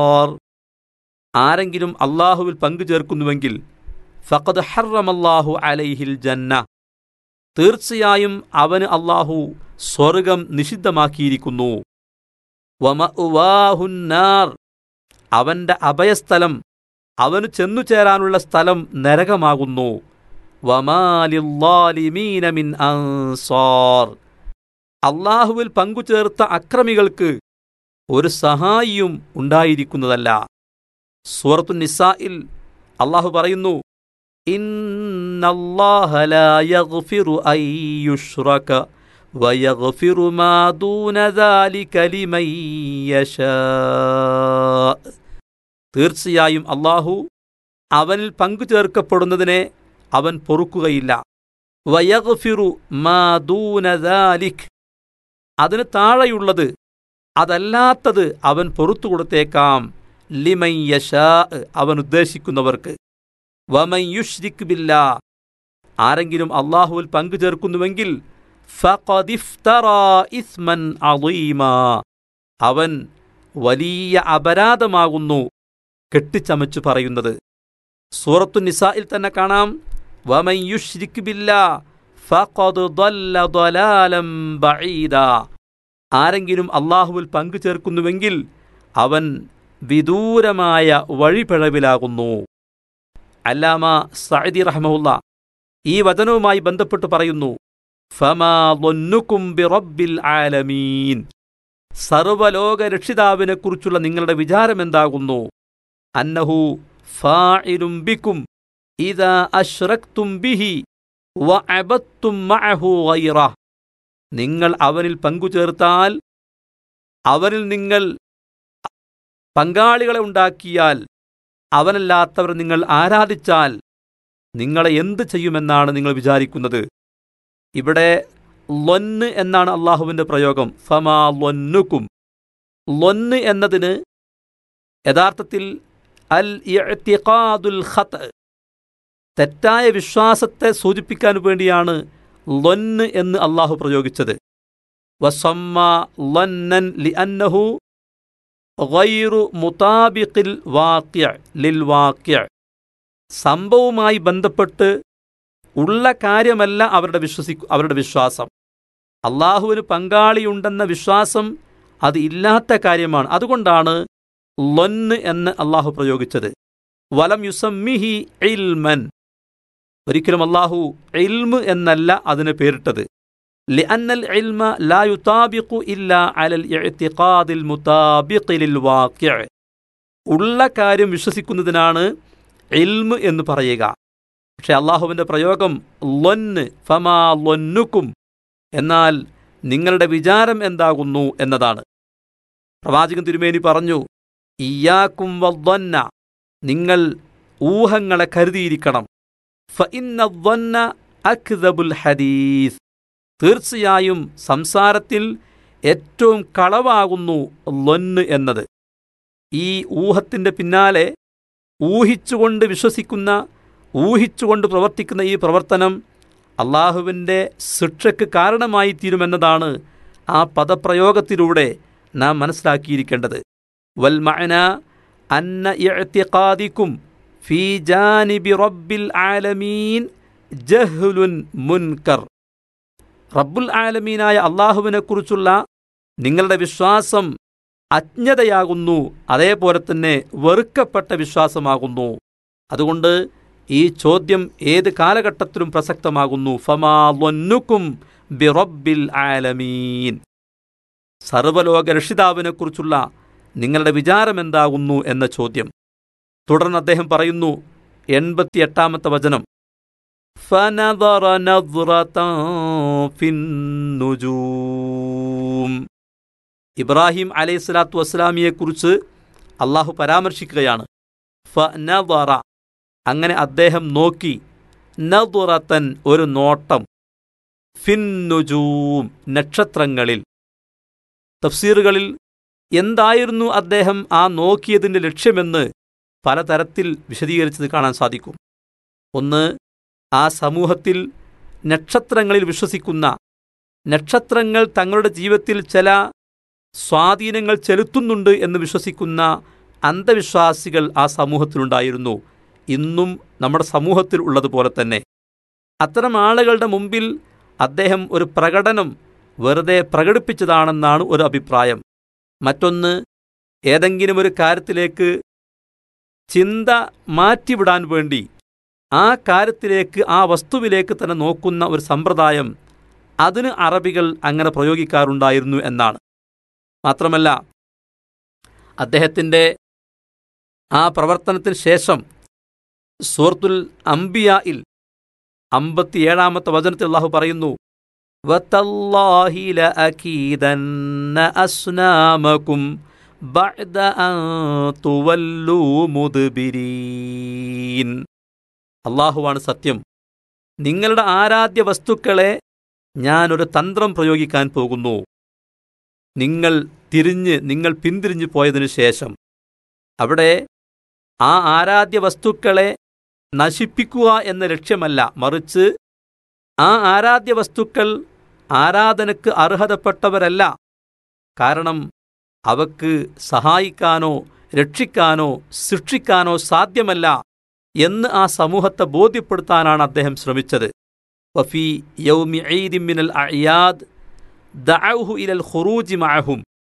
ആരെങ്കിലും അള്ളാഹുവിൽ പങ്കു ചേർക്കുന്നുവെങ്കിൽ ഫഖദ് ഹറമല്ലാഹു അലൈഹിൽ ജന്ന തീർച്ചയായും അവന് അള്ളാഹു സ്വർഗം നിഷിദ്ധമാക്കിയിരിക്കുന്നു വമഉവാഹുന്നാർ അവന്റെ അഭയസ്ഥലം അവന് ചെന്നു ചേരാനുള്ള സ്ഥലം നരകമാകുന്നു വമാലില്ലാലിമീന മിൻ അൻസാർ അള്ളാഹുവിൽ പങ്കുചേർത്ത അക്രമികൾക്ക് ഒരു സഹായിയും ഉണ്ടായിരിക്കുന്നതല്ല സൂറത്തു നിസായിൽ അള്ളാഹു പറയുന്നു ഇന്നല്ലാഹ ലാ യഗ്ഫിറു അൻ യുശ്റക വയഗ്ഫിറു മാ ദൂന ദാലിക ലിമൻ യശാ തീർച്ചയായും അള്ളാഹു അവനിൽ പങ്കുചേർക്കപ്പെടുന്നതിനെ അവൻ പൊറുക്കുകയില്ല വയഗ്ഫിറു മാ ദൂന ദാലിക് അതിന് താഴെയുള്ളത് അതല്ലാത്തത് അവൻ പൊറത്തു കൊടുത്തേക്കാം ലിമൻ യശാ അവൻ ഉദ്ദേശിക്കുന്നവർക്ക് വമൻ യുഷ്രിക് ബില്ലാ ആരെങ്കിലും അള്ളാഹുവിൽ പങ്കു ചേർക്കുന്നുവെങ്കിൽ ഫഖദിഫ്തറാ ഇസ്മൻ അളീമാ അവൻ വലിയ അപരാധമാകുന്നു കെട്ടിച്ചമച്ചു പറയുന്നത് സൂറത്തു നിസായിൽ തന്നെ കാണാം വമൻ യുഷ്രിക് ബില്ലാ ഫഖദ് ضل ضلالا بعيدا ആരെങ്കിലും അള്ളാഹുവിൽ പങ്കു ചേർക്കുന്നുവെങ്കിൽ അവൻ വിദൂരമായ വഴിപിഴവിലാകുന്നു അല്ലാമ സഅദി റഹ്മുല്ല ഈ വചനവുമായി ബന്ധപ്പെട്ട് പറയുന്നു ഫമാ ظنكم ബിറബ്ബിൽ ആലമീൻ സർവലോക രക്ഷിതാവിനെക്കുറിച്ചുള്ള നിങ്ങളുടെ വിചാരം എന്താകുന്നു അന്നഹു ഫാഇലും ബിക്കും ഇദാ അശ്റക്തും ബിഹി വഅബത്തും മഅഹു ഗൈറ നിങ്ങൾ അവനിൽ പങ്കുചേർത്താൽ അവനിൽ നിങ്ങൾ പങ്കാളികളെ ഉണ്ടാക്കിയാൽ അവനല്ലാത്തവർ നിങ്ങൾ ആരാധിച്ചാൽ നിങ്ങളെ എന്ത് ചെയ്യുമെന്നാണ് നിങ്ങൾ വിചാരിക്കുന്നത് ഇവിടെ ലൊന്ന് എന്നാണ് അള്ളാഹുവിൻ്റെ പ്രയോഗം ഫമാ ലൊന്നുക്കും ലൊന്ന് എന്നതിന് യഥാർത്ഥത്തിൽ അൽ ഇഅ്തിഖാദുൽ ഖത്ത് തെറ്റായ വിശ്വാസത്തെ സൂചിപ്പിക്കാൻ വേണ്ടിയാണ് ലൊന്ന് എന്ന് അള്ളാഹു പ്രയോഗിച്ചത് വസമ്മ ലന്നൻ ലി അന്നഹു ഗൈറു മുതാബിഖിൽ വാക്യ ലിൽ വാക്യ സംഭവവുമായി ബന്ധപ്പെട്ട് ഉള്ള കാര്യമല്ല അവരുടെ വിശ്വസി അവരുടെ വിശ്വാസം അള്ളാഹുവിന് പങ്കാളിയുണ്ടെന്ന വിശ്വാസം അത് ഇല്ലാത്ത കാര്യമാണ് അതുകൊണ്ടാണ് ലൊന്ന് എന്ന് അള്ളാഹു പ്രയോഗിച്ചത് വലം യുസമ്മിഹി ഇൽമൻ ഒരിക്കലും അള്ളാഹു ഇൽമ് എന്നല്ല അതിന് പേരിട്ടത് لأن العلم لا يطابق إلا على الاعتقاد المطابق للواقع ഉള്ള കാര്യം വിശ്വസിക്കുന്നതിനാണ് ഇൽമ് എന്ന് പറയുക പക്ഷെ അള്ളാഹുവിൻ്റെ പ്രയോഗം ലൊന്ന് ഫമാ ലൊന്നുക്കും എന്നാൽ നിങ്ങളുടെ വിചാരം എന്താകുന്നു എന്നതാണ് പ്രവാചകൻ തിരുമേനി പറഞ്ഞു ഇയാക്കും വന്ന നിങ്ങൾ ഊഹങ്ങളെ കരുതിയിരിക്കണം ഫഇന്ന വന്ന അക്ദബുൽ ഹദീസ് തീർച്ചയായും സംസാരത്തിൽ ഏറ്റവും കളവാകുന്നു ലൊന്ന് എന്നത് ഈ ഊഹത്തിൻ്റെ പിന്നാലെ ഊഹിച്ചുകൊണ്ട് വിശ്വസിക്കുന്ന ഊഹിച്ചുകൊണ്ട് പ്രവർത്തിക്കുന്ന ഈ പ്രവർത്തനം അള്ളാഹുവിൻ്റെ ശിക്ഷയ്ക്ക് കാരണമായി തീരുമെന്നതാണ് ആ പദപ്രയോഗത്തിലൂടെ നാം മനസ്സിലാക്കിയിരിക്കേണ്ടത് വൽ മഅന അന്ന ഇഅ്തിഖാദിക്കും ഫീ ജാനിബി റബ്ബിൽ ആലമീൻ ജഹ്ലുൻ മുൻകർ റബ്ബുൽ ആലമീനായ അള്ളാഹുവിനെക്കുറിച്ചുള്ള നിങ്ങളുടെ വിശ്വാസം അജ്ഞതയാകുന്നു അതേപോലെ തന്നെ വെറുക്കപ്പെട്ട വിശ്വാസമാകുന്നു അതുകൊണ്ട് ഈ ചോദ്യം ഏത് കാലഘട്ടത്തിലും പ്രസക്തമാകുന്നു ഫമാ ലൊന്നുക്കും ബിറബ്ബിൽ ആലമീൻ സർവലോക രക്ഷിതാവിനെക്കുറിച്ചുള്ള നിങ്ങളുടെ വിചാരം എന്താകുന്നു എന്ന ചോദ്യം തുടർന്ന് അദ്ദേഹം പറയുന്നു എൺപത്തിയെട്ടാമത്തെ വചനം فنظر نظرة في النجوم ഇബ്രാഹിം അലൈഹി സ്വലാത്തു വസ്സലാമിയെക്കുറിച്ച് അള്ളാഹു പരാമർശിക്കുകയാണ് ഫനദറ അങ്ങനെ അദ്ദേഹം നോക്കി നദുറത്തൻ ഒരു നോട്ടം ഫിന്നുജൂം നക്ഷത്രങ്ങളിൽ തഫ്സീറുകളിൽ എന്തായിരുന്നു അദ്ദേഹം ആ നോക്കിയതിൻ്റെ ലക്ഷ്യമെന്ന് പലതരത്തിൽ വിശദീകരിച്ചത് കാണാൻ സാധിക്കും ഒന്ന് ആ സമൂഹത്തിൽ നക്ഷത്രങ്ങളിൽ വിശ്വസിക്കുന്ന നക്ഷത്രങ്ങൾ തങ്ങളുടെ ജീവിതത്തിൽ ചില സ്വാധീനങ്ങൾ ചെലുത്തുന്നുണ്ട് എന്ന് വിശ്വസിക്കുന്ന അന്ധവിശ്വാസികൾ ആ സമൂഹത്തിലുണ്ടായിരുന്നു ഇന്നും നമ്മുടെ സമൂഹത്തിൽ ഉള്ളതുപോലെ തന്നെ അത്തരം ആളുകളുടെ മുമ്പിൽ അദ്ദേഹം ഒരു പ്രകടനം വെറുതെ പ്രകടിപ്പിച്ചതാണെന്നാണ് ഒരു അഭിപ്രായം മറ്റൊന്ന് ഏതെങ്കിലും ഒരു കാര്യത്തിലേക്ക് ചിന്ത മാറ്റിവിടാൻ വേണ്ടി ആ കാര്യത്തിലേക്ക് ആ വസ്തുവിലേക്ക് തന്നെ നോക്കുന്ന ഒരു സമ്പ്രദായം അതിന് അറബികൾ അങ്ങനെ പ്രയോഗിക്കാറുണ്ടായിരുന്നു എന്നാണ് മാത്രമല്ല അദ്ദേഹത്തിൻ്റെ ആ പ്രവർത്തനത്തിന് ശേഷം സൂറത്തുൽ അംബിയയിൽ അമ്പത്തിയേഴാമത്തെ വചനത്തിൽ അള്ളാഹു പറയുന്നു വതല്ലാഹി ലഅകീദന്ന അസ്നാമകും ബഅദ അൻ തുവല്ലൂ മുദ്ബിരീൻ അള്ളാഹുവാണ് സത്യം നിങ്ങളുടെ ആരാധ്യ വസ്തുക്കളെ ഞാനൊരു തന്ത്രം പ്രയോഗിക്കാൻ പോകുന്നു നിങ്ങൾ തിരിഞ്ഞ് നിങ്ങൾ പിന്തിരിഞ്ഞു പോയതിനു ശേഷം അവിടെ ആ ആരാധ്യ വസ്തുക്കളെ നശിപ്പിക്കുക എന്ന ലക്ഷ്യമല്ല മറിച്ച് ആ ആരാധ്യ വസ്തുക്കൾ ആരാധനക്ക് അർഹതപ്പെട്ടവരല്ല കാരണം അവക്ക് സഹായിക്കാനോ രക്ഷിക്കാനോ ശിക്ഷിക്കാനോ സാധ്യമല്ല എന്ന് ആ സമൂഹത്തെ ബോധ്യപ്പെടുത്താനാണ് അദ്ദേഹം ശ്രമിച്ചത് വഫി യൗമി ഈദിമിനൽ അയാദ് ദഅഹു ഇലൽ ഖുറൂജി മഅഹും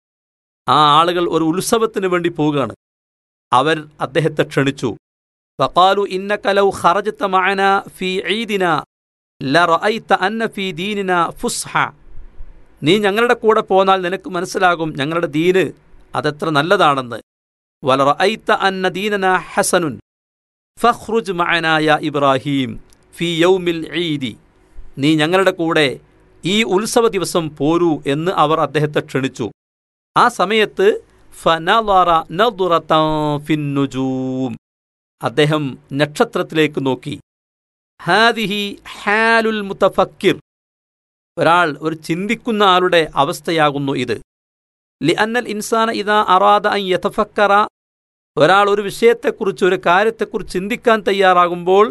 ആ ആളുകൾ ഒരു ഉത്സവത്തിന് വേണ്ടി പോവുകയാണ് അവർ അദ്ദേഹത്തെ ക്ഷണിച്ചു ഫഖാലു ഇന്നക ലൗ ഖറജത മഅന ഫീ ഈദിന ലറഅയ്ത അന്ന ഫീ ദീനിന ഫുസ്ഹ നീ ഞങ്ങളുടെ കൂടെ പോന്നാൽ നിനക്ക് മനസ്സിലാകും ഞങ്ങളുടെ ദീന് അതെത്ര നല്ലതാണെന്ന് വലറഅയ്ത അന്ന ദീനന ഹസനുൻ ഫഖ്റുജ് മഅനായ ഇബ്രാഹിം ഫി യൗമിൽ ഈദി നീ ഞങ്ങളുടെ കൂടെ ഈ ഉത്സവ ദിവസം പോരൂ എന്ന് അവർ അദ്ദേഹത്തെ ക്ഷണിച്ചു ആ സമയത്ത് ഫനളറ നദുറതൻ ഫിന്നുജൂം അദ്ദേഹം നക്ഷത്രത്തിലേക്ക് നോക്കി ഹാദിഹി ഹാലുൽ മുത്തഫക്കിർ ഒരാൾ ഒരു ചിന്തിക്കുന്ന ആളുടെ അവസ്ഥയാകുന്നു ഇത് ലി അന്നൽ ഇൻസാന ഇതാ അറാദ അൻ യതഫക്കറ ഒരാൾ ഒരു വിഷയത്തെക്കുറിച്ച് ഒരു കാര്യത്തെക്കുറിച്ച് ചിന്തിക്കാൻ തയ്യാറാകുമ്പോൾ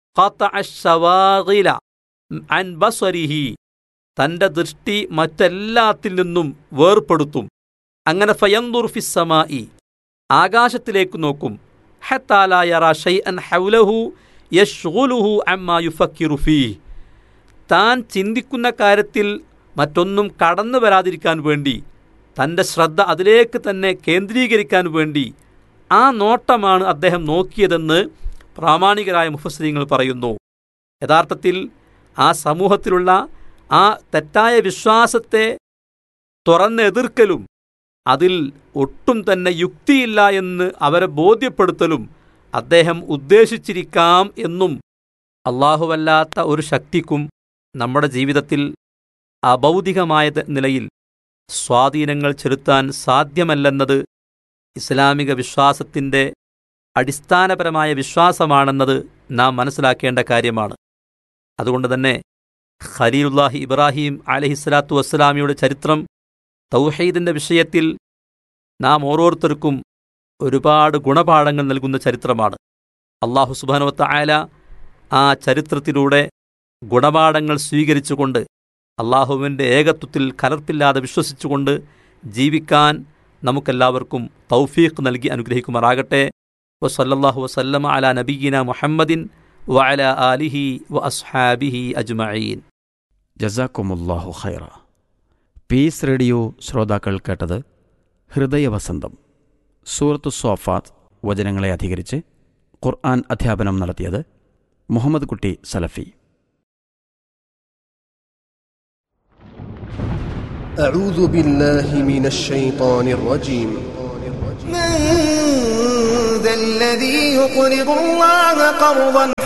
ഖതഅ ശവാഗില അൻ ബസ്വരിഹി തന്റെ ദൃഷ്ടി മറ്റെല്ലാത്തിൽ നിന്നും വേർപ്പെടുത്തും അങ്ങനെ ഫയന്ദുർ ഫിസ്സമായി ആകാശത്തിലേക്ക് നോക്കും ഹത്താലായറ ഷൈഅൻ ഹൗലഹു യഷ്ഗുലുഹു അമ്മാ യുഫക്കിറു ഫീഹ് താൻ ചിന്തിക്കുന്ന കാര്യത്തിൽ മറ്റൊന്നും കടന്നു വരാതിരിക്കാൻ വേണ്ടി തൻ്റെ ശ്രദ്ധ അതിലേക്ക് തന്നെ കേന്ദ്രീകരിക്കാൻ വേണ്ടി ആ നോട്ടമാണ് അദ്ദേഹം നോക്കിയതെന്ന് പ്രാമാണികരായ മുഫസ്രീങ്ങൾ പറയുന്നു യഥാർത്ഥത്തിൽ ആ സമൂഹത്തിലുള്ള ആ തെറ്റായ വിശ്വാസത്തെ തുറന്നെതിർക്കലും അതിൽ ഒട്ടും തന്നെ യുക്തിയില്ല എന്ന് അവരെ ബോധ്യപ്പെടുത്തലും അദ്ദേഹം ഉദ്ദേശിച്ചിരിക്കാം എന്നും അള്ളാഹുവല്ലാത്ത ഒരു ശക്തിക്കും നമ്മുടെ ജീവിതത്തിൽ അഭൗതികമായ നിലയിൽ സ്വാധീനങ്ങൾ ചെലുത്താൻ സാധ്യമല്ലെന്നത് ഇസ്ലാമിക വിശ്വാസത്തിൻ്റെ അടിസ്ഥാനപരമായ വിശ്വാസമാണെന്നത് നാം മനസ്സിലാക്കേണ്ട കാര്യമാണ് അതുകൊണ്ട് തന്നെ ഖലീലുല്ലാഹി ഇബ്രാഹിം അലഹിസ്ലാത്തു വസ്സലാമിയുടെ ചരിത്രം തൗഹീദിൻ്റെ വിഷയത്തിൽ നാം ഓരോരുത്തർക്കും ഒരുപാട് ഗുണപാഠങ്ങൾ നൽകുന്ന ചരിത്രമാണ് അള്ളാഹു സുബാനുവത്ത ആല ആ ചരിത്രത്തിലൂടെ ഗുണപാഠങ്ങൾ സ്വീകരിച്ചുകൊണ്ട് അള്ളാഹുവിൻ്റെ ഏകത്വത്തിൽ കലർപ്പില്ലാതെ വിശ്വസിച്ചുകൊണ്ട് ജീവിക്കാൻ നമുക്കെല്ലാവർക്കും തൗഫീഖ് നൽകി അനുഗ്രഹിക്കുമാറാകട്ടെ വസല്ലല്ലാഹു വസല്ലമ അല നബീന മുഹമ്മദിൻ വഅല ആലിഹി വ അസ്ഹാബിഹി അജ്മഈൻ ജസാക്കുമുല്ലാഹു ഖൈറ പീസ് റേഡിയോ ശ്രോതാക്കൾ കേട്ടത് ഹൃദയവസന്തം സൂറത്തു സോഫാത്ത് വചനങ്ങളെ അധികരിച്ച് ഖുർആൻ അധ്യാപനം നടത്തിയത് മുഹമ്മദ് കുട്ടി സലഫി أعوذ بالله من الشيطان الرجيم من ذا الذي يقرض الله قرضا